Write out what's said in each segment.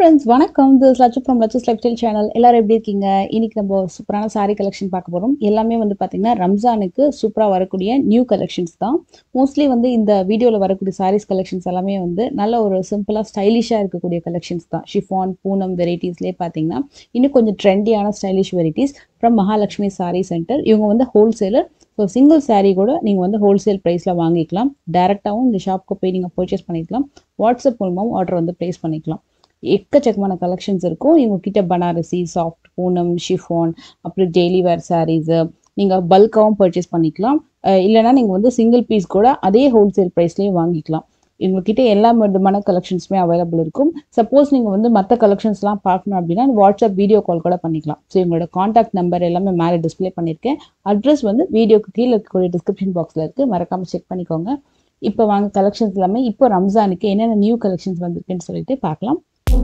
friends வணக்கம் this Latchu from Latchu's life style channel எல்லாரும் எப்படி இருக்கீங்க இன்னைக்கு நம்ம சூப்பரான saree கலெக்ஷன் பார்க்க போகிறோம் எல்லாமே வந்து பார்த்தீங்கன்னா ரம்ஜானுக்கு சூப்பராக வரக்கூடிய நியூ கலெக்ஷன்ஸ் தான் மோஸ்ட்லி வந்து இந்த வீடியோவில் வரக்கூடிய சாரீஸ் கலெக்ஷன்ஸ் எல்லாமே வந்து நல்ல ஒரு சிம்பிளாக ஸ்டைலிஷாக இருக்கக்கூடிய கலெக்ஷன்ஸ் தான் ஷிஃபான் பூனம் வெரைட்டிஸ்லேயே பார்த்தீங்கன்னா இன்னும் கொஞ்சம் ட்ரெண்டியான stylish varieties from Mahalakshmi saree centre இவங்க வந்து ஹோல்சேலர் ஸோ சிங்கிள் saree கூட நீங்கள் வந்து ஹோல்சேல் ப்ரைஸில் வாங்கிக்கலாம் டேரெக்டாகவும் இந்த ஷாப்புக்கு போய் நீங்கள் பர்ச்சேஸ் பண்ணிக்கலாம் வாட்ஸ்அப் மூலமாகவும் ஆர்டர் வந்து ப்ளேஸ் பண்ணிக்கலாம் எக்கச்சக்கமான கலெக்ஷன்ஸ் இருக்கும் இவங்க கிட்ட பனாரசி சாஃப்ட் பூனம் ஷிஃபான் அப்புறம் டெய்லி வேர் சாரீஸு நீங்கள் பல்காகவும் பர்ச்சேஸ் பண்ணிக்கலாம் அஹ் இல்லைன்னா நீங்கள் வந்து சிங்கிள் பீஸ் கூட அதே ஹோல்சேல் ப்ரைஸ்லேயும் வாங்கிக்கலாம் இவங்ககிட்ட எல்லா விதமான கலெக்ஷன்ஸுமே அவைலபிள் இருக்கும் சப்போஸ் நீங்கள் வந்து மற்ற கலெக்ஷன்ஸ்லாம் பார்க்கணும் அப்படின்னா வாட்ஸ்அப் வீடியோ கால் கூட பண்ணிக்கலாம் ஸோ இவங்களோட காண்டாக்ட் நம்பர் எல்லாமே மேலே டிஸ்ப்ளே பண்ணியிருக்கேன் அட்ரஸ் வந்து வீடியோக்கு கீழே இருக்கக்கூடிய டிஸ்கிரிப்ஷன் பாக்ஸில் இருக்குது மறக்காமல் செக் பண்ணிக்கோங்க இப்போ வாங்க கலெக்ஷன்ஸ் எல்லாமே இப்போ ரம்ஜானுக்கு என்னென்ன நியூ கலெக்ஷன்ஸ் வந்திருக்குன்னு சொல்லிட்டு பார்க்கலாம்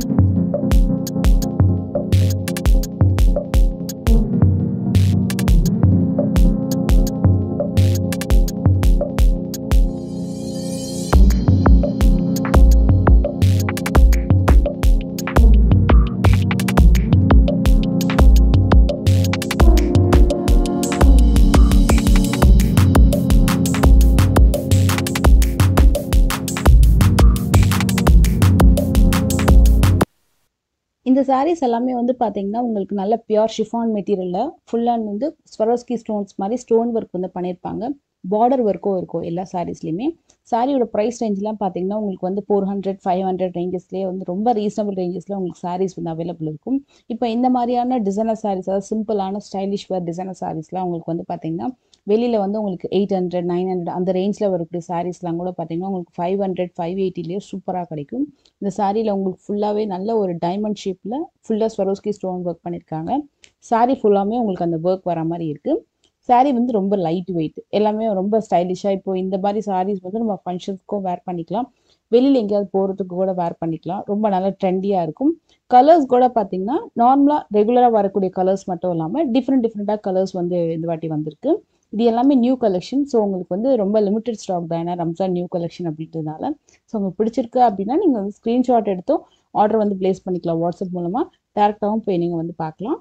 இந்த sarees எல்லாமே வந்து பார்த்தீங்கன்னா உங்களுக்கு நல்ல பியூர் ஷிஃபான் மெட்டீரியலில் ஃபுல்லாக வந்து ஸ்வரோஸ்கி ஸ்டோன்ஸ் மாதிரி ஸ்டோன் ஒர்க் வந்து பண்ணியிருப்பாங்க பார்டர் ஒர்க்கும் இருக்கும் எல்லா சாரீஸ்லையுமே சாரியோட ப்ரைஸ் ரேஞ்செலாம் பார்த்தீங்கன்னா உங்களுக்கு வந்து ஃபோர் ஹண்ட்ரட் ஃபைவ் ஹண்ட்ரட் ரேஞ்சஸ்லேயே வந்து ரொம்ப ரீசனபிள் ரேஞ்சஸில் உங்களுக்கு சாரீஸ் வந்து அவைலபிள் இருக்கும் இப்போ இந்த மாதிரியான டிசைனர் சாரீஸ் அதாவது சிம்பிளான ஸ்டைலிஷ் வேர் டிசைனர் சாரீஸ்லாம் உங்களுக்கு வந்து பார்த்தீங்கன்னா வெளியில் வந்து உங்களுக்கு எயிட் ஹண்ட்ரட் நைன் ஹண்ட்ரட் அந்த ரேஞ்சில் வரக்கூடிய சாரீஸ்லாம் கூட பார்த்தீங்கன்னா உங்களுக்கு ஃபைவ் ஹண்ட்ரட் ஃபைவ் எயிட்டிலேயே சூப்பராக கிடைக்கும் இந்த சாரியில் உங்களுக்கு ஃபுல்லாகவே நல்ல ஒரு டைமண்ட் ஷேப்பில் ஃபுல்லாக ஸ்வரோஸ்கி ஸ்டோன் ஒர்க் பண்ணியிருக்காங்க சாரீ ஃபுல்லாமே உங்களுக்கு அந்த ஒர்க் வர மாதிரி இருக்குது சாரீ வந்து ரொம்ப லைட் வெயிட் எல்லாமே ரொம்ப ஸ்டைலிஷாக இப்போ இந்த மாதிரி சாரீஸ் வந்து நம்ம ஃபங்க்ஷன்ஸ்க்கும் வேர் பண்ணிக்கலாம் வெளியில் எங்கேயாவது போகிறதுக்கு கூட வேர் பண்ணிக்கலாம் ரொம்ப நல்லா ட்ரெண்டியாக இருக்கும் கலர்ஸ் கூட பார்த்தீங்கன்னா நார்மலாக ரெகுலராக வரக்கூடிய கலர்ஸ் மட்டும் இல்லாமல் டிஃப்ரெண்ட் டிஃப்ரெண்ட்டாக கலர்ஸ் வந்து இந்த வாட்டி வந்திருக்கு இது எல்லாமே நியூ கலெக்ஷன் ஸோ உங்களுக்கு வந்து ரொம்ப லிமிட்டட் ஸ்டாக் தான் ஏன்னா ரம்ஜான் நியூ கலெக்ஷன் அப்படின்றதுனால ஸோ உங்களுக்கு பிடிச்சிருக்கு அப்படின்னா நீங்கள் வந்து ஸ்க்ரீன்ஷாட் எடுத்தும் ஆர்டர் வந்து ப்ளேஸ் பண்ணிக்கலாம் வாட்ஸ்அப் மூலமாக டேரெக்டாகவும் போய் நீங்கள் வந்து பார்க்கலாம்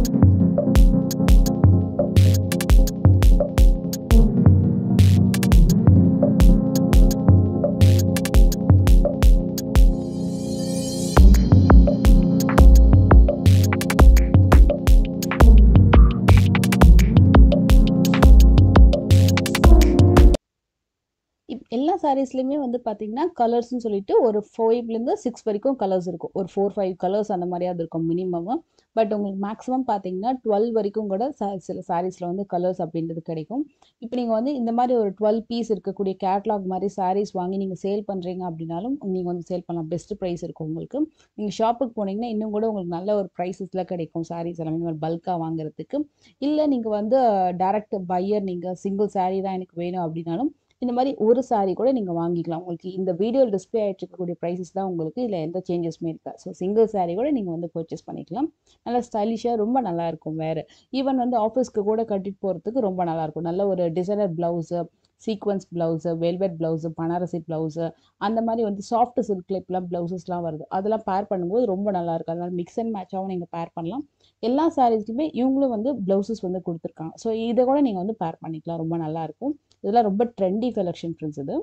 இப் எல்லா சாரீஸ்லையுமே வந்து பார்த்தீங்கன்னா கலர்ஸ்னு சொல்லிட்டு ஒரு ஃபைவ்லேருந்து சிக்ஸ் வரைக்கும் கலர்ஸ் இருக்கும் ஒரு ஃபோர் ஃபைவ் கலர்ஸ் அந்த மாதிரியாவது இருக்கும் மினிமம் பட் உங்களுக்கு மேக்ஸிமம் பார்த்தீங்கன்னா டுவெல் வரைக்கும் கூட ச சில சாரீஸில் வந்து கலர்ஸ் அப்படின்றது கிடைக்கும் இப்போ நீங்கள் வந்து இந்த மாதிரி ஒரு டுவெல் பீஸ் இருக்கக்கூடிய கேட்லாக் மாதிரி சாரீஸ் வாங்கி நீங்கள் சேல் பண்ணுறீங்க அப்படின்னாலும் நீங்கள் வந்து சேல் பண்ணலாம் பெஸ்ட் ப்ரைஸ் இருக்கும் உங்களுக்கு நீங்கள் ஷாப்புக்கு போனீங்கன்னா இன்னும் கூட உங்களுக்கு நல்ல ஒரு ப்ரைஸஸில் கிடைக்கும் சாரீஸ் எல்லாமே இந்த மாதிரி பல்காக வாங்குறதுக்கு இல்லை நீங்கள் வந்து டேரக்ட் பையர் நீங்கள் சிங்கிள் சாரீ தான் எனக்கு வேணும் அப்படின்னாலும் இந்த மாதிரி ஒரு சாரீ கூட நீங்கள் வாங்கிக்கலாம் உங்களுக்கு இந்த வீடியோ டிஸ்பிளே ஆகிட்டு இருக்கக்கூடிய ப்ரைஸஸ் தான் உங்களுக்கு இதில் எந்த சேஞ்சஸுமே இருக்கா ஸோ சிங்கிள் சாரீ கூட நீங்கள் வந்து பர்ச்சேஸ் பண்ணிக்கலாம் நல்லா ஸ்டைலிஷாக ரொம்ப நல்லா இருக்கும் வேறு ஈவன் வந்து ஆஃபீஸ்க்கு கூட கட்டிட்டு போகிறதுக்கு ரொம்ப நல்லா இருக்கும் நல்ல ஒரு designer blouse sequins blouse velvet blouse Banarasi blouse அந்த மாதிரி வந்து சாஃப்ட் சில்கில் இப்பெல்லாம் ப்ளவுசஸ்லாம் வருது அதெல்லாம் பேர் பண்ணும்போது ரொம்ப நல்லா இருக்கும் அதனால் மிக்ஸ் அண்ட் மேட்சாகவும் நீங்கள் பேர் பண்ணலாம் எல்லா சாரீஸ்லையுமே இவங்களும் வந்து ப்ளவுசஸ் வந்து கொடுத்துருக்காங்க ஸோ இதை கூட நீங்கள் வந்து பேர் பண்ணிக்கலாம் ரொம்ப நல்லாயிருக்கும் இதெல்லாம் ரொம்ப ட்ரெண்டி கலெக்ஷன் ஃப்ரெண்ட்ஸ் இது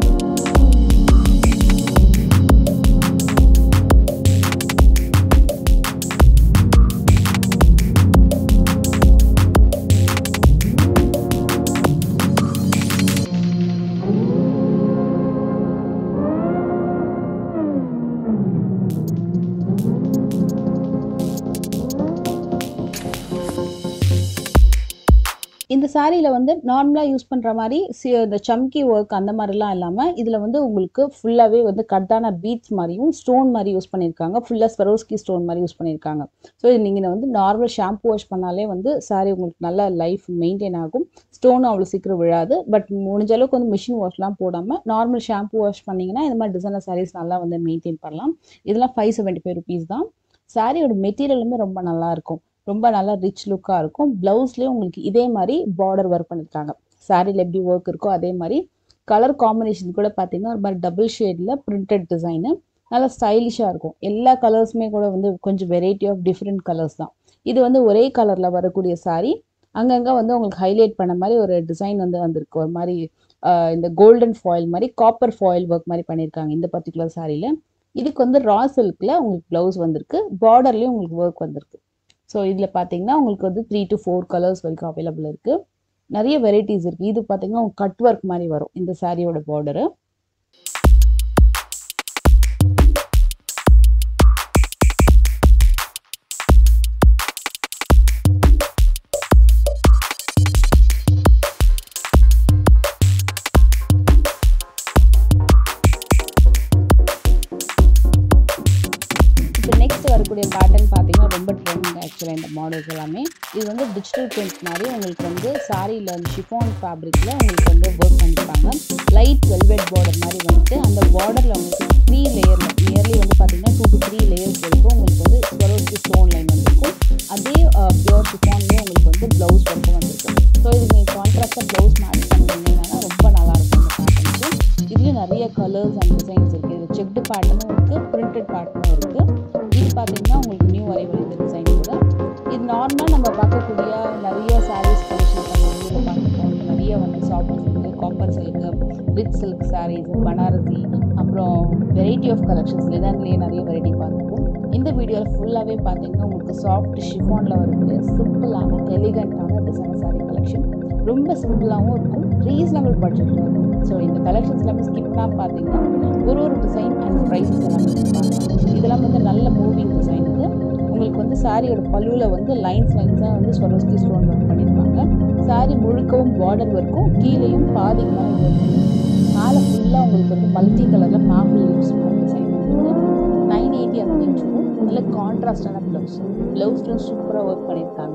இந்த சாரியில் வந்து நார்மலாக யூஸ் பண்ணுற மாதிரி சி இந்த சம்கி ஒர்க் அந்த மாதிரிலாம் இல்லாமல் இதில் வந்து உங்களுக்கு ஃபுல்லாகவே வந்து கட்டான பீட்ஸ் மாதிரியும் ஸ்டோன் மாதிரி யூஸ் பண்ணியிருக்காங்க ஃபுல்லாக ஸ்வரோஸ்கி ஸ்டோன் மாதிரி யூஸ் பண்ணியிருக்காங்க ஸோ இது நீங்கள் வந்து நார்மல் ஷாம்பு வாஷ் பண்ணாலே வந்து சாரி உங்களுக்கு நல்லா லைஃப் மெயின்டைன் ஆகும் ஸ்டோனும் அவ்வளோ சீக்கிரம் விழாது பட் முடிஞ்ச அளவுக்கு வந்து மிஷின் வாஷ்லாம் போடாமல் நார்மல் ஷாம்பு வாஷ் பண்ணிங்கன்னா இந்த மாதிரி டிசைனர் சாரீஸ் நல்லா வந்து மெயின்டைன் பண்ணலாம் இதெல்லாம் ஃபைவ் செவன்ட்டி ஃபைவ் ருபீஸ் தான் சாரியோட மெட்டீரியலுமே ரொம்ப நல்லா இருக்கும் ரொம்ப நல்லா ரிச் லுக்காக இருக்கும் ப்ளவுஸ்லேயும் உங்களுக்கு இதே மாதிரி பார்டர் ஒர்க் பண்ணியிருக்காங்க சாரியில் எப்படி ஒர்க் இருக்கோ அதே மாதிரி கலர் காம்பினேஷன் கூட பார்த்தீங்கன்னா ஒரு மாதிரி டபுள் ஷேடில் பிரிண்டட் டிசைனு நல்லா ஸ்டைலிஷாக இருக்கும் எல்லா கலர்ஸுமே கூட வந்து கொஞ்சம் வெரைட்டி ஆஃப் டிஃப்ரெண்ட் கலர்ஸ் தான் இது வந்து ஒரே கலரில் வரக்கூடிய saree அங்கங்கே வந்து உங்களுக்கு ஹைலைட் பண்ண மாதிரி ஒரு டிசைன் வந்து வந்திருக்கு ஒரு மாதிரி ஆஹ் இந்த கோல்டன் ஃபாயில் மாதிரி காப்பர் ஃபாயில் ஒர்க் மாதிரி பண்ணியிருக்காங்க இந்த பர்டிகுலர் சாரியில் இதுக்கு வந்து ரா சில்கில் உங்களுக்கு ப்ளவுஸ் வந்திருக்கு பார்டர்லேயும் உங்களுக்கு ஒர்க் வந்திருக்கு ஸோ இதில் பார்த்தீங்கன்னா உங்களுக்கு வந்து த்ரீ டு ஃபோர் கலர்ஸ் வரைக்கும் அவைலபிள் இருக்குது நிறைய வெரைட்டிஸ் இருக்குது இது பார்த்தீங்கன்னா கட் ஒர்க் மாதிரி வரும் இந்த சாரியோட பார்டரு இப்போ நெக்ஸ்ட் வரக்கூடிய பேட்டர்ன் பார்த்தீங்கன்னா ரொம்ப ட்ரெண்ட் ஆக்சுவலாக இந்த மாடல்ஸ் எல்லாமே இது வந்து டிஜிட்டல் பிரிண்ட் மாதிரி உங்களுக்கு வந்து சாரியில் வந்து ஷிஃபான் ஃபேப்ரிக்கில் உங்களுக்கு வந்து ஒர்க் பண்ணியிருப்பாங்க லைட் வெல்வெட் பார்டர் மாதிரி வந்துட்டு அந்த பார்டரில் உங்களுக்கு த்ரீ லேயரில் நியர்லி வந்து பார்த்தீங்கன்னா டூ டு த்ரீ லேயர்ஸ் வரைக்கும் உங்களுக்கு வந்து ஸ்வரோஸ்க்கு ஸ்டோன் லைன் வந்திருக்கும் அதே பியூர் ஷிஃபான்லேயே உங்களுக்கு வந்து ப்ளவுஸ் ஒர்க்கும் வந்திருக்கும் ஸோ இது நீங்கள் கான்ட்ராஸ்டாக ப்ளவுஸ் மேட்ச் பண்ணிங்கன்னா ரொம்ப நல்லாயிருக்கும் இந்த பேட்டர்னுக்கு இதுலேயும் நிறைய கலர்ஸ் அண்ட் டிசைன்ஸ் இருக்குது இது செக்டு பேட்டர்னும் இருக்குது பிரிண்டட் பேட்டர்னும் இருக்குது இது பார்த்தீங்கன்னா உங்களுக்கு நியூ அரைவல் இந்த டிசைன் கூட இது நார்மலாக நம்ம பார்க்கக்கூடிய நிறைய சாரீஸ் கலெக்ஷன் நம்ம ஊரில் பார்த்துருப்போம் நிறைய வந்து soft silk copper silk rich silk sarees Banarasi அப்புறம் வெரைட்டி ஆஃப் கலெக்ஷன்ஸ் லினன்லேயே நிறைய வெரைட்டி பார்த்துருப்போம் இந்த வீடியோவில் ஃபுல்லாகவே பார்த்தீங்கன்னா உங்களுக்கு சாஃப்ட் ஷிஃபானில் வரக்கூடிய சிம்பிளான எலிகண்ட்டான டிசைனர் சாரீ கலெக்ஷன் ரொம்ப சிம்பிளாகவும் இருக்கும் ரீசனபிள் பட்ஜெட்டில் இருக்கும் ஸோ இந்த கலெக்ஷன்ஸ் எல்லாமே ஸ்கிப் பண்ணால் பார்த்தீங்கன்னா ஒரு ஒரு டிசைன் அண்ட் ப்ரைஸஸ் எல்லாமே பார்க்கலாம் இதெல்லாம் வந்து நல்ல மூவிங் டிசைன் இது உங்களுக்கு வந்து சாரியோட பல்லுவில் வந்து லைன்ஸ் லைன்ஸாக வந்து ஸ்வரோஸ்கி ஸ்டோன் ஒர்க் பண்ணியிருப்பாங்க சாரி முழுக்கவும் பார்டர் ஒர்க்கும் கீழேயும் பாதிக்கு மேலே ஒர்க் மேலே ஃபுல்லாக உங்களுக்கு வந்து மல்டி கலரில் மாஃபிள் யூஸ் டிசைன் வந்து நைன் எயிட்டி அந்த ரேஞ்ச் இருக்கும் நல்ல கான்ட்ராஸ்டான ப்ளவுஸ் ப்ளவுஸ்லாம் சூப்பராக ஒர்க் பண்ணியிருக்காங்க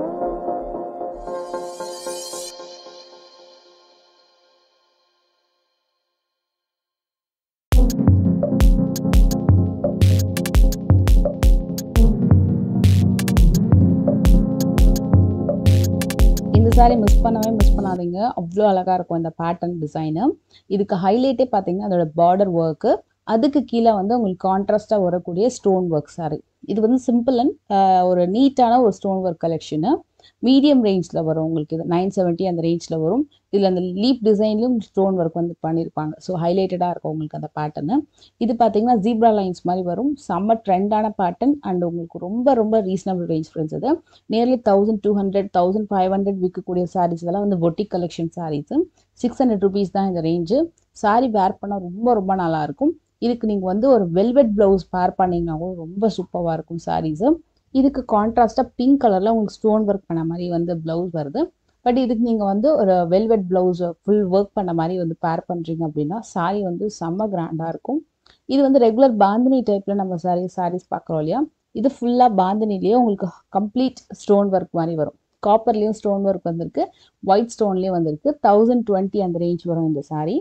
இந்த சாரி மிஸ் பண்ணவே மிஸ் பண்ணாதீங்க அவ்வளோ அழகாக இருக்கும் இந்த பேட்டர்ன் டிசைனு இதுக்கு ஹைலைட்டே பார்த்தீங்கன்னா அதோட பார்டர் ஒர்க்கு அதுக்கு கீழே வந்து உங்களுக்கு கான்ட்ராஸ்டாக வரக்கூடிய ஸ்டோன் ஒர்க் சாரி இது வந்து சிம்பிள் அண்ட் ஒரு நீட்டான ஒரு ஸ்டோன் ஒர்க் கலெக்ஷனு மீடியம் ரேஞ்சில் வரும் உங்களுக்கு இது நைன் செவன்ட்டி அந்த ரேஞ்சில் வரும் இதில் அந்த லீப் டிசைன்லையும் ஸ்டோன் ஒர்க் வந்து பண்ணியிருப்பாங்க ஸோ ஹைலைட்டடாக இருக்கும் உங்களுக்கு அந்த பேட்டர்னு இது பார்த்தீங்கன்னா ஜீப்ரா லைன்ஸ் மாதிரி வரும் செம்ம ட்ரெண்டான பேட்டர்ன் அண்ட் உங்களுக்கு ரொம்ப ரொம்ப ரீசனபிள் ரேஞ்ச் ஃப்ரெண்ட்ஸ் இது nearly thousand two hundred thousand five hundred விற்கக்கூடிய சாரீஸ் இதெல்லாம் வந்து boutique collection sarees six hundred rupees தான் இந்த ரேஞ்சு சாரீ வேர் பண்ணால் ரொம்ப ரொம்ப நல்லாயிருக்கும் இதுக்கு நீங்கள் வந்து ஒரு வெல்வெட் ப்ளவுஸ் வேர் பண்ணிங்கனாவும் ரொம்ப சூப்பராக இருக்கும் சாரீஸு இதுக்கு கான்ட்ராஸ்டாக பிங்க் கலரில் உங்களுக்கு ஸ்டோன் ஒர்க் பண்ண மாதிரி வந்து ப்ளவுஸ் வருது பட் இதுக்கு நீங்கள் வந்து ஒரு வெல்வெட் ப்ளவுஸ் ஃபுல் ஒர்க் பண்ண மாதிரி வந்து பேர் பண்ணுறீங்க அப்படின்னா சாரீ வந்து செம்ம கிராண்டாக இருக்கும் இது வந்து ரெகுலர் பாந்தினி டைப்பில் நம்ம சாரீ சாரீஸ் பார்க்குறோம் இல்லையா இது ஃபுல்லாக பாந்தினிலேயே உங்களுக்கு கம்ப்ளீட் ஸ்டோன் ஒர்க் மாதிரி வரும் காப்பர்லேயும் ஸ்டோன் ஒர்க் வந்திருக்கு ஒயிட் ஸ்டோன்லேயும் வந்திருக்கு தௌசண்ட் டுவெண்ட்டி அந்த ரேஞ்ச் வரும் இந்த சாரீ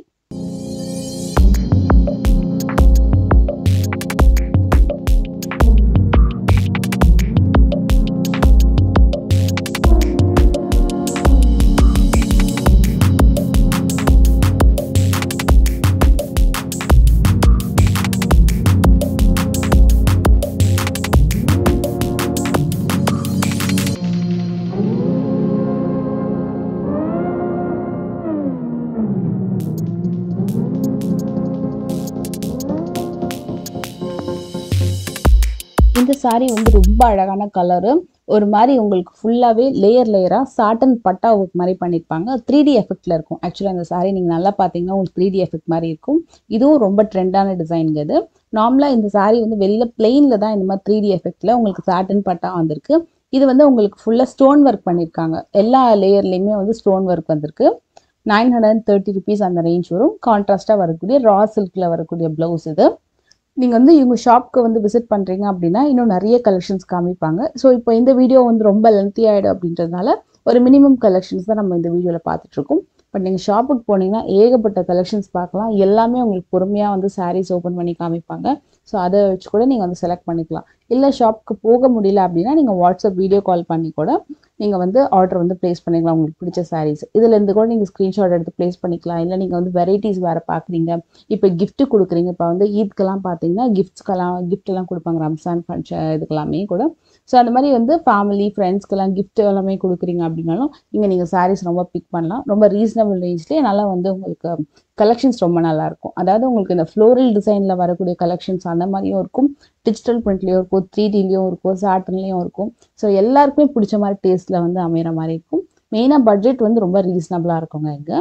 இந்த saree வந்து ரொம்ப அழகான கலரு ஒரு மாதிரி உங்களுக்கு ஃபுல்லாகவே லேயர் லேயராக சாட்டன் பட்டா ஒர்க் மாதிரி பண்ணியிருப்பாங்க த்ரீ டி எஃபெக்டில் இருக்கும் ஆக்சுவலாக இந்த saree நீங்கள் நல்லா பார்த்தீங்கன்னா உங்களுக்கு த்ரீ டி எஃபெக்ட் மாதிரி இருக்கும் இதுவும் ரொம்ப ட்ரெண்டான டிசைனுங்க இது நார்மலாக இந்த saree வந்து வெளியில் பிளெயினில் தான் இந்த மாதிரி த்ரீ டி எஃபெக்டில் உங்களுக்கு சாட்டன் பட்டா வந்திருக்கு இது வந்து உங்களுக்கு ஃபுல்லாக ஸ்டோன் ஒர்க் பண்ணியிருக்காங்க எல்லா லேயர்லேயுமே வந்து ஸ்டோன் ஒர்க் வந்திருக்கு nine hundred and thirty rupees அந்த ரேஞ்ச் வரும் கான்ட்ராஸ்ட்டாக வரக்கூடிய ரா சில்கில் வரக்கூடிய ப்ளவுஸ் இது நீங்கள் வந்து இவங்க ஷாப்க்கு வந்து விசிட் பண்ணுறீங்க அப்படின்னா இன்னும் நிறைய கலெக்ஷன்ஸ் காமிப்பாங்க ஸோ இப்போ இந்த வீடியோ வந்து ரொம்ப லென்த்தி ஆகிடும் அப்படின்றதுனால ஒரு மினிமம் கலெக்ஷன்ஸ் தான் நம்ம இந்த வீடியோவில் பார்த்துட்ருக்கோம் பட் நீங்கள் ஷாப்புக்கு போனீங்கன்னா ஏகப்பட்ட கலெக்ஷன்ஸ் பார்க்கலாம் எல்லாமே உங்களுக்கு பொறுமையாக வந்து சாரீஸ் ஓப்பன் பண்ணி காமிப்பாங்க ஸோ அதை வச்சு கூட நீங்கள் வந்து செலக்ட் பண்ணிக்கலாம் இல்லை ஷாப்புக்கு போக முடியல அப்படின்னா நீங்கள் வாட்ஸ்அப் வீடியோ கால் பண்ணி கூட நீங்கள் வந்து ஆர்டர் வந்து ப்ளேஸ் பண்ணிக்கலாம் உங்களுக்கு பிடிச்ச சாரீஸ் இதுலேருந்து கூட நீங்கள் ஸ்க்ரீன்ஷாட் எடுத்து ப்ளேஸ் பண்ணிக்கலாம் இல்லை நீங்கள் வந்து வெரைட்டிஸ் வேறு பார்க்குறீங்க இப்போ gift கொடுக்குறீங்க இப்போ வந்து ஈத்க்கெல்லாம் பார்த்தீங்கன்னா கிஃப்ட்ஸ்க்கெல்லாம் கிஃப்ட்லாம் கொடுப்பாங்க ரம்ஸான் ஃபங்க்ஷன் இதுக்கெல்லாமே கூட ஸோ அந்த மாதிரி வந்து ஃபேமிலி ஃப்ரெண்ட்ஸ்க்கெல்லாம் gift எல்லாமே கொடுக்குறீங்க அப்படின்னாலும் இங்கே நீங்கள் சாரீஸ் ரொம்ப பிக் பண்ணலாம் ரொம்ப ரீசனபிள் ரேஞ்ச்லேயே நல்லா வந்து உங்களுக்கு கலெக்ஷன்ஸ் ரொம்ப நல்லா இருக்கும் அதாவது உங்களுக்கு இந்த ஃப்ளோரல் டிசைனில் வரக்கூடிய கலெக்ஷன்ஸ் அந்த மாதிரியும் இருக்கும் டிஜிட்டல் பிரிண்ட்லேயும் இருக்கும் த்ரீ டிலையும் இருக்கும் சாட்டன்லேயும் இருக்கும் ஸோ எல்லாருக்குமே பிடிச்ச மாதிரி டேஸ்ட்டில் வந்து அமையிற மாதிரி இருக்கும் மெயினாக பட்ஜெட் வந்து ரொம்ப ரீசனபிளாக இருக்குங்க இங்கே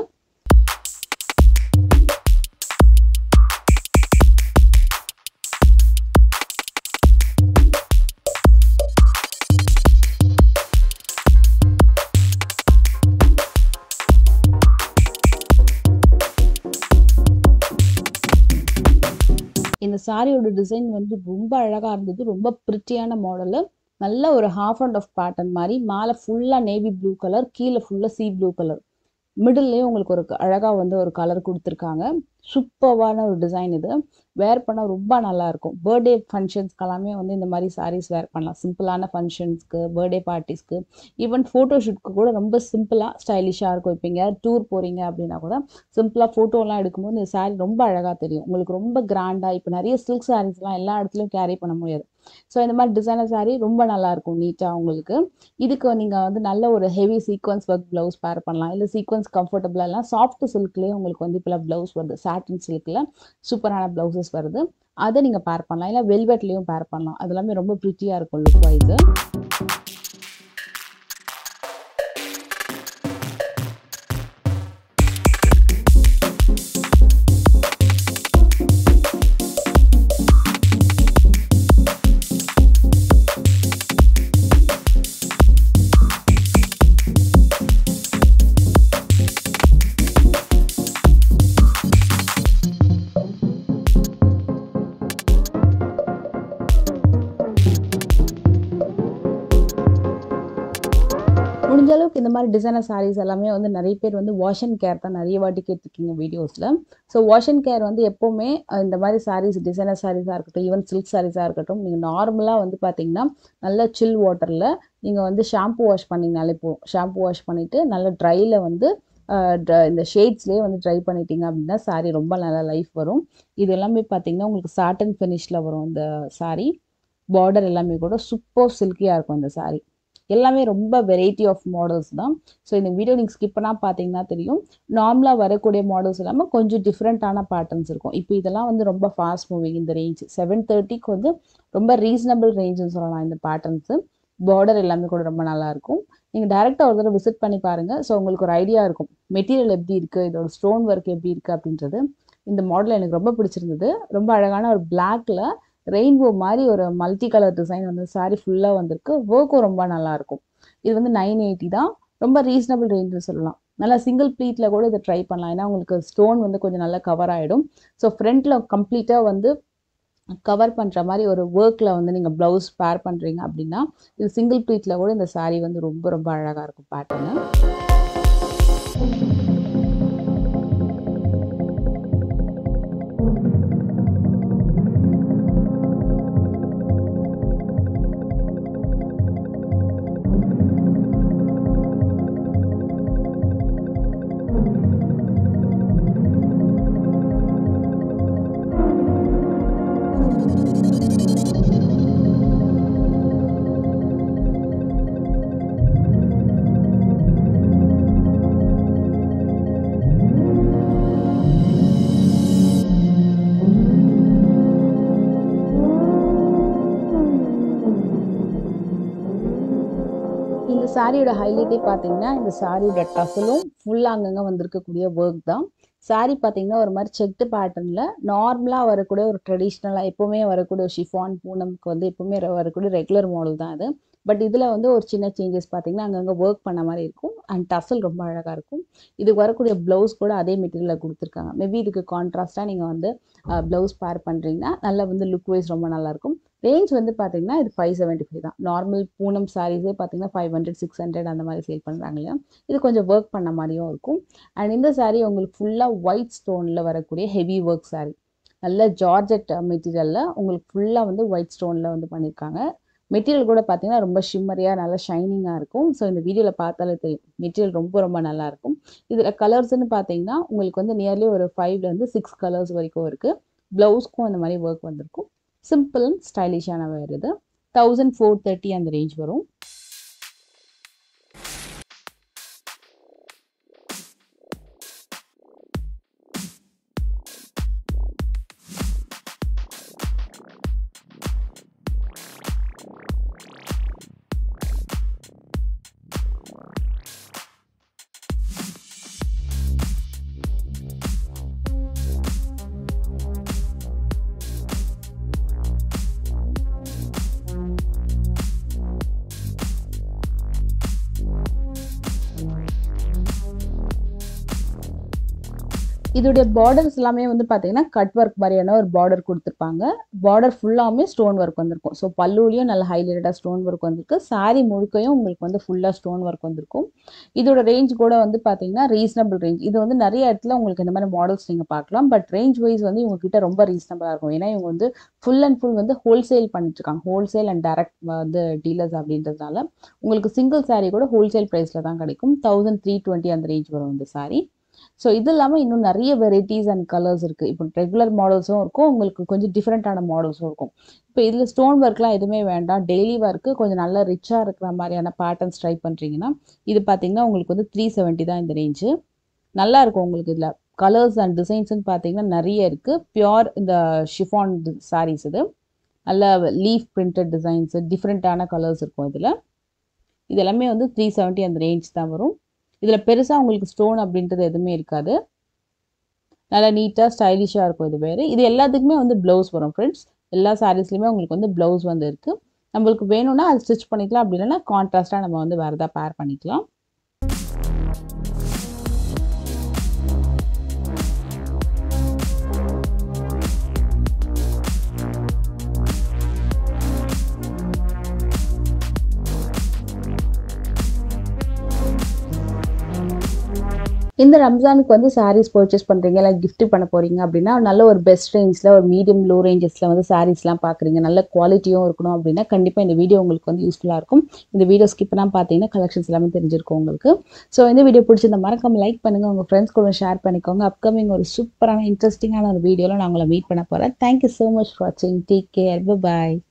இந்த சாரியோட டிசைன் வந்து ரொம்ப அழகாக இருந்தது ரொம்ப பிரிட்டியான மாடலு நல்ல ஒரு ஹாஃப் அண்ட் ஆஃப் பேட்டர்ன் மாதிரி மேலே ஃபுல்லாக நேவி ப்ளூ கலர் கீழே ஃபுல்லாக சீ ப்ளூ கலர் மிடில்லையும் உங்களுக்கு ஒரு அழகாக வந்து ஒரு கலர் கொடுத்துருக்காங்க சூப்பர்வான ஒரு டிசைன் இது வேர் பண்ணால் ரொம்ப நல்லா இருக்கும் பர்த்டே ஃபங்க்ஷன்ஸ்க்கெல்லாமே வந்து இந்த மாதிரி சாரீஸ் வேர் பண்ணலாம் சிம்பிளான ஃபங்க்ஷன்ஸ்க்கு பர்த்டே பார்ட்டிஸ்க்கு ஈவன் ஃபோட்டோ ஷூட்க்கு கூட ரொம்ப சிம்பிளாக ஸ்டைலிஷாக இருக்கும் இப்போ எங்கேயாவது டூர் போகிறீங்க அப்படின்னா கூட சிம்பிளாக ஃபோட்டோலாம் எடுக்கும்போது இந்த சாரீ ரொம்ப அழகாக தெரியும் உங்களுக்கு ரொம்ப கிராண்டாக இப்போ நிறைய சில்க் சாரீஸ்லாம் எல்லா இடத்துலையும் கேரி பண்ண முடியாது ஸோ இந்த மாதிரி டிசைனர் சாரீ ரொம்ப நல்லா இருக்கும் நீட்டாக உங்களுக்கு இதுக்கு நீங்கள் வந்து நல்ல ஒரு ஹெவி சீக்வன்ஸ் ஒர்க் ப்ளவுஸ் பேர் பண்ணலாம் இல்லை சீக்வன்ஸ் கம்ஃபர்டபுளாக எல்லாம் சாஃப்ட் சில்க்லேயே உங்களுக்கு வந்து இப்போலாம் ப்ளவுஸ் வருது சாட்டின் சில்கில் சூப்பரான ப்ளவுசஸ் வருது அதை நீங்கள் பேர் பண்ணலாம் இல்லை வெல்வெட்லேயும் பேர் பண்ணலாம் அது எல்லாமே ரொம்ப ப்ரிட்டியாக இருக்கும் லுக் வைஸு முடிஞ்ச அளவுக்கு இந்த மாதிரி டிசைனர் சாரீஸ் எல்லாமே வந்து நிறைய பேர் வந்து வாஷ் அண்ட் கேர் தான் நிறைய வாட்டி கேட்டிருக்கீங்க வீடியோஸில் ஸோ வாஷ் அண்ட் கேர் வந்து எப்போவுமே அஹ், இந்த மாதிரி சாரீஸ் டிசைனர் சாரீஸாக இருக்கட்டும் ஈவன் சில்க் சாரீஸாக இருக்கட்டும் நீங்கள் நார்மலாக வந்து பார்த்தீங்கன்னா நல்ல சில் வாட்டரில் நீங்கள் வந்து ஷாம்பு வாஷ் பண்ணிங்கனாலே போதும் ஷாம்பு வாஷ் பண்ணிவிட்டு நல்ல ட்ரையில் வந்து அஹ், dry- இந்த ஷேட்ஸ்லேயே வந்து ட்ரை பண்ணிட்டீங்க அப்படின்னா சாரீ ரொம்ப நல்லா லைஃப் வரும் இது எல்லாமே பார்த்தீங்கன்னா உங்களுக்கு சாட்டன் ஃபினிஷில் வரும் இந்த சாரீ பார்டர் எல்லாமே கூட சூப்பர் சில்கியாக இருக்கும் இந்த சாரீ எல்லாமே ரொம்ப வெரைட்டி ஆஃப் மாடல்ஸ் தான் ஸோ இந்த வீடியோ நீங்கள் ஸ்கிப் பண்ணால் பார்த்தீங்கன்னா தெரியும் நார்மலாக வரக்கூடிய மாடல்ஸ் இல்லாமல் கொஞ்சம் டிஃப்ரெண்ட்டான பேட்டர்ன்ஸ் இருக்கும் இப்போ இதெல்லாம் வந்து ரொம்ப ஃபாஸ்ட் மூவிங் இந்த ரேஞ்ச் செவன் தேர்ட்டிக்கு வந்து ரொம்ப ரீசனபிள் ரேஞ்சுன்னு சொல்லலாம் இந்த பேட்டர்ன்ஸு பார்டர் எல்லாமே கூட ரொம்ப நல்லா இருக்கும் நீங்கள் டேரெக்டாக ஒரு தடவை விசிட் பண்ணி பாருங்கள் ஸோ உங்களுக்கு ஒரு ஐடியா இருக்கும் மெட்டீரியல் எப்படி இருக்குது இதோட ஸ்டோன் ஒர்க் எப்படி இருக்குது அப்படின்றது இந்த மாடல் எனக்கு ரொம்ப பிடிச்சிருந்தது ரொம்ப அழகான ஒரு பிளாக்ல ரெயின்போ மாதிரி ஒரு மல்டி கலர் டிசைன் வந்து சாரி ஃபுல்லாக வந்திருக்கு ஒர்க்கும் ரொம்ப நல்லா இருக்கும் இது வந்து நைன் எயிட்டி தான் ரொம்ப ரீசனபிள் ரேஞ்சில் சொல்லலாம் நல்லா சிங்கிள் ப்ளீட்டில் கூட இதை ட்ரை பண்ணலாம் ஏன்னா உங்களுக்கு ஸ்டோன் வந்து கொஞ்சம் நல்லா கவர் ஆகிடும் ஸோ ஃப்ரண்ட்டில் கம்ப்ளீட்டாக வந்து கவர் பண்ணுற மாதிரி ஒரு ஒர்க்கில் வந்து நீங்கள் ப்ளவுஸ் பேர் பண்ணுறீங்க அப்படின்னா இது சிங்கிள் ப்ளீட்டில் கூட இந்த saree வந்து ரொம்ப ரொம்ப அழகாக இருக்கும் பேட்டர்னு இந்த சாரியோட ஹைலைட்டே பார்த்தீங்கன்னா இந்த சாரியோட டசலும் ஃபுல்லாக அங்கங்கே வந்திருக்கக்கூடிய ஒர்க் தான் saree பார்த்தீங்கன்னா ஒரு மாதிரி செக்டு பேட்டர்னில் நார்மலாக வரக்கூடிய ஒரு ட்ரெடிஷ்னலாக எப்போவுமே வரக்கூடிய ஒரு ஷிஃபான் பூனம்க்கு வந்து எப்போவுமே வரக்கூடிய ரெகுலர் மாடல் தான் அது பட் இதில் வந்து ஒரு சின்ன சேஞ்சஸ் பார்த்தீங்கன்னா அங்கங்கே ஒர்க் பண்ண மாதிரி இருக்கும் அண்ட் டசல் ரொம்ப அழகாக இருக்கும் இதுக்கு வரக்கூடிய ப்ளவுஸ் கூட அதே மெட்டீரியலில் கொடுத்துருக்காங்க மேபி இதுக்கு கான்ட்ராஸ்ட்டாக நீங்கள் வந்து ப்ளவுஸ் பேர் பண்ணுறீங்கன்னா நல்லா வந்து லுக் வைஸ் ரொம்ப நல்லாயிருக்கும் ரேஞ்ச் வந்து பார்த்தீங்கன்னா இது ஃபைவ் செவன்ட்டி ஃபைவ் தான் நார்மல் பூனம் சாரீஸே பார்த்தீங்கன்னா ஃபைவ் ஹண்ட்ரட் சிக்ஸ் ஹண்ட்ரட் அந்த மாதிரி சேல் பண்ணுறாங்க இல்லையா இது கொஞ்சம் ஒர்க் பண்ண மாதிரியும் இருக்கும் அண்ட் இந்த saree உங்களுக்கு ஃபுல்லாக ஒயிட் ஸ்டோனில் வரக்கூடிய ஹெவி ஒர்க் saree நல்ல ஜார்ஜெட் மெட்டீரியலில் உங்களுக்கு ஃபுல்லாக வந்து ஒயிட் ஸ்டோனில் வந்து பண்ணியிருக்காங்க மெட்டீரியல் கூட பார்த்தீங்கன்னா ரொம்ப ஷிம்மரியாக நல்லா ஷைனிங்காக இருக்கும் ஸோ இந்த வீடியோவில் பார்த்தாலே தெரியும் மெட்டீரியல் ரொம்ப ரொம்ப நல்லா இருக்கும் இதில் கலர்ஸ்னு பார்த்தீங்கன்னா உங்களுக்கு வந்து நியர்லி ஒரு ஃபைவ்லேருந்து சிக்ஸ் கலர்ஸ் வரைக்கும் இருக்குது ப்ளவுஸ்க்கும் இந்த மாதிரி ஒர்க் வந்திருக்கும் சிம்பிள் அண்ட் ஸ்டைலிஷான வேறு இது தௌசண்ட் ஃபோர் தேர்ட்டி அந்த ரேஞ்ச் வரும் இதோடைய பார்டர்ஸ் எல்லாமே வந்து பார்த்தீங்கன்னா கட் ஒர்க் மாதிரியான ஒரு பார்டர் கொடுத்துருப்பாங்க பார்டர் ஃபுல்லாமே ஸ்டோன் ஒர்க் வந்திருக்கும் ஸோ பல்லுலையும் நல்ல ஹைலைட்டடாக ஸ்டோன் ஒர்க் வந்திருக்கு சாரி முழுக்கையும் உங்களுக்கு வந்து ஃபுல்லாக ஸ்டோன் ஒர்க் வந்திருக்கும் இதோட ரேஞ்ச் கூட வந்து பார்த்தீங்கன்னா ரீசனபிள் ரேஞ்ச் இது வந்து நிறைய இடத்துல உங்களுக்கு இந்த மாதிரி மாடல்ஸ் நீங்கள் பார்க்கலாம் பட் ரேஞ்ச் வைஸ் வந்து இவங்க கிட்ட ரொம்ப ரீசனபிளாக இருக்கும் ஏன்னா இவங்க வந்து ஃபுல் அண்ட் ஃபுல் வந்து ஹோல்சேல் பண்ணிட்டு இருக்காங்க ஹோல்சேல் அண்ட் டேரக்ட் வந்து டீலர்ஸ் அப்படின்றதுனால உங்களுக்கு சிங்கிள் சாரீ கூட ஹோல்சேல் ப்ரைஸில் தான் கிடைக்கும் தௌசண்ட் த்ரீ டுவெண்ட்டி அந்த ரேஞ்ச் வரும் இந்த சாரீ ஸோ இது இல்லாமல் இன்னும் நிறைய வெரைட்டிஸ் அண்ட் கலர்ஸ் இருக்குது இப்போ ரெகுலர் மாடல்ஸும் இருக்கும் உங்களுக்கு கொஞ்சம் டிஃப்ரெண்ட்டான மாடல்ஸும் இருக்கும் இப்போ இதில் ஸ்டோன் ஒர்க்லாம் எதுவுமே வேண்டாம் டெய்லி ஒர்க்கு கொஞ்சம் நல்லா ரிச்சாக இருக்கிற மாதிரியான பேட்டர்ன்ஸ் ட்ரை பண்ணுறீங்கன்னா இது பார்த்தீங்கன்னா உங்களுக்கு வந்து த்ரீ செவன்ட்டி தான் இந்த ரேஞ்சு நல்லா இருக்கும் உங்களுக்கு இதில் கலர்ஸ் அண்ட் டிசைன்ஸ்னு பார்த்தீங்கன்னா நிறைய இருக்குது பியோர் இந்த ஷிஃபான் சாரீஸ் இது நல்ல லீஃப் பிரிண்டட் டிசைன்ஸு டிஃப்ரெண்ட்டான கலர்ஸ் இருக்கும் இதில் இது எல்லாமே வந்து த்ரீ செவன்ட்டி அந்த ரேஞ்ச் தான் வரும் இதில் பெருசாக உங்களுக்கு ஸ்டோன் அப்படின்றது எதுவுமே இருக்காது நல்லா நீட்டாக ஸ்டைலிஷாக இருக்கும் இது வேறு இது எல்லாத்துக்குமே வந்து ப்ளவுஸ் வரும் ஃப்ரெண்ட்ஸ் எல்லா சாரீஸ்லையுமே உங்களுக்கு வந்து ப்ளவுஸ் வந்து இருக்குது நம்மளுக்கு வேணும்னா அது ஸ்டிச் பண்ணிக்கலாம் அப்படி இல்லைன்னா கான்ட்ராஸ்ட்டாக நம்ம வந்து வேறு எதாவது பேர் பண்ணிக்கலாம் இந்த ரம்ஜானுக்கு வந்து சாரீஸ் பர்ச்சேஸ் பண்ணுறீங்க இல்லை கிஃப்ட் பண்ண போகிறீங்க அப்படின்னா நல்ல ஒரு பெஸ்ட் ரேஞ்சில் ஒரு மீடியம் லோ ரேஞ்சஸில் வந்து சாரீஸ்லாம் பார்க்குறீங்க நல்ல குவாலிட்டியும் இருக்கணும் அப்படின்னா கண்டிப்பாக இந்த வீடியோ உங்களுக்கு வந்து யூஸ்ஃபுல்லாக இருக்கும் இந்த வீடியோ ஸ்கிப் பண்ணால் பார்த்தீங்கன்னா கலெக்ஷன்ஸ் எல்லாமே தெரிஞ்சிருக்கும் உங்களுக்கு ஸோ இந்த வீடியோ பிடிச்சிருந்த மறக்காம லைக் பண்ணுங்கள் உங்கள் ஃப்ரெண்ட்ஸ் கூட ஷேர் பண்ணிக்கோங்க அப்கமிங் ஒரு சூப்பரான இன்ட்ரெஸ்டிங்கான ஒரு வீடியோவில் நான் உங்களை மீட் பண்ண போகிறேன் தேங்க்யூ ஸோ மச் ஃபார் வாட்சிங் டேக் கேர் பாய்